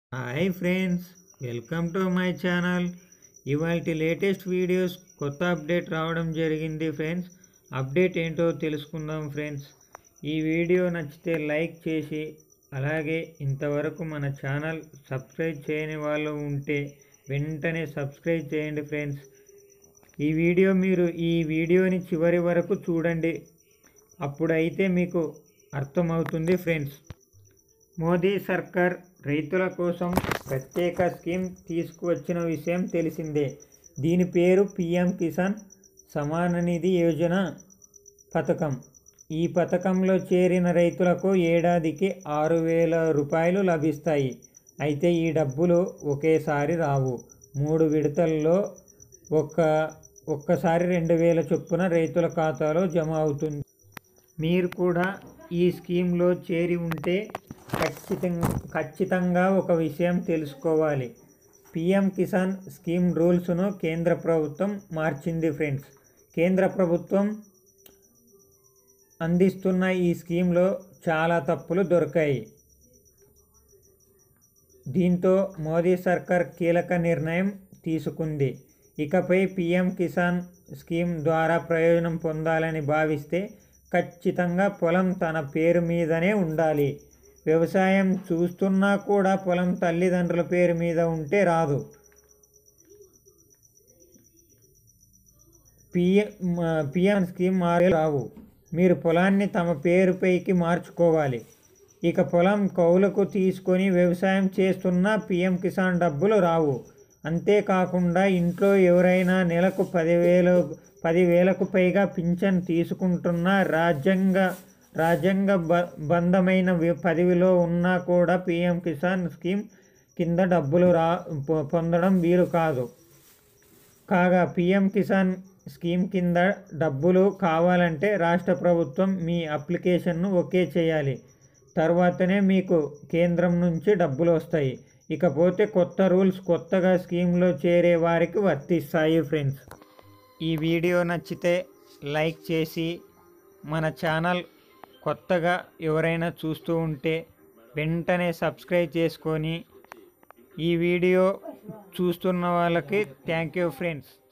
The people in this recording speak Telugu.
hi friends welcome to my channel ఇవాళ లేటెస్ట్ వీడియోస్ కొత్త అప్డేట్ రావడం జరిగింది ఫ్రెండ్స్ అప్డేట్ ఏంటో తెలుసుకుందాం ఫ్రెండ్స్ ఈ వీడియో నచ్చితే లైక్ చేసి అలాగే ఇంతవరకు మన ఛానల్ సబ్స్క్రైబ్ చేయని వాళ్ళు ఉంటే వెంటనే సబ్స్క్రైబ్ చేయండి ఫ్రెండ్స్ ఈ వీడియో మీరు ఈ వీడియోని చివరి వరకు చూడండి అప్పుడైతే మీకు అర్థమవుతుంది ఫ్రెండ్స్ మోదీ సర్కార్ రైతుల కోసం ప్రత్యేక స్కీమ్ తీసుకువచ్చిన విషయం తెలిసిందే దీని పేరు పిఎం కిసాన్ సమాన నిధి యోజన పథకం ఈ పథకంలో చేరిన రైతులకు ఏడాదికి ఆరు వేల రూపాయలు లభిస్తాయి అయితే ఈ డబ్బులు ఒకేసారి రావు మూడు విడతల్లో ఒక ఒక్కసారి రెండు వేల చొప్పున రైతుల ఖాతాలో జమ అవుతుంది మీరు కూడా ఈ స్కీమ్లో చేరి ఉంటే ఖచ్చితంగా ఖచ్చితంగా ఒక విషయం తెలుసుకోవాలి పిఎం కిసాన్ స్కీమ్ రూల్స్ను కేంద్ర ప్రభుత్వం మార్చింది ఫ్రెండ్స్ కేంద్ర ప్రభుత్వం అందిస్తున్న ఈ స్కీమ్లో చాలా తప్పులు దొరికాయి దీంతో మోదీ సర్కార్ కీలక నిర్ణయం తీసుకుంది ఇకపై పిఎం కిసాన్ స్కీమ్ ద్వారా ప్రయోజనం పొందాలని భావిస్తే ఖచ్చితంగా పొలం తన పేరు మీదనే ఉండాలి వ్యవసాయం చూస్తున్నా కూడా పొలం తల్లిదండ్రుల పేరు మీద ఉంటే రాదు పిఎం పిఎం స్కీమ్ మారే రావు మీరు పొలాన్ని తమ పేరుపైకి మార్చుకోవాలి ఇక పొలం కౌలుకు తీసుకొని వ్యవసాయం చేస్తున్నా పిఎం కిసాన్ డబ్బులు రావు అంతేకాకుండా ఇంట్లో ఎవరైనా నెలకు పదివేలు పదివేలకు పైగా పింఛన్ తీసుకుంటున్న రాజ్యాంగ రాజ్యాంగ బ బంధమైన వి- పదవిలో ఉన్నా కూడా పిఎం కిసాన్ స్కీమ్ కింద డబ్బులు రా పొ- పొందడం వీలు కాదు కాగా పిఎం కిసాన్ స్కీమ్ కింద డబ్బులు కావాలంటే రాష్ట్ర ప్రభుత్వం మీ అప్లికేషన్ను ఓకే చేయాలి తర్వాతనే మీకు కేంద్రం నుంచి డబ్బులు వస్తాయి ఇకపోతే కొత్త రూల్స్ కొత్తగా స్కీమ్లో చేరే వారికి వర్తిస్తాయి ఫ్రెండ్స్ ఈ వీడియో నచ్చితే లైక్ చేసి మన ఛానల్ కొత్తగా ఎవరైనా చూస్తూ ఉంటే వెంటనే సబ్స్క్రైబ్ చేసుకొని ఈ వీడియో చూస్తున్న వాళ్ళకి థ్యాంక్ యూ ఫ్రెండ్స్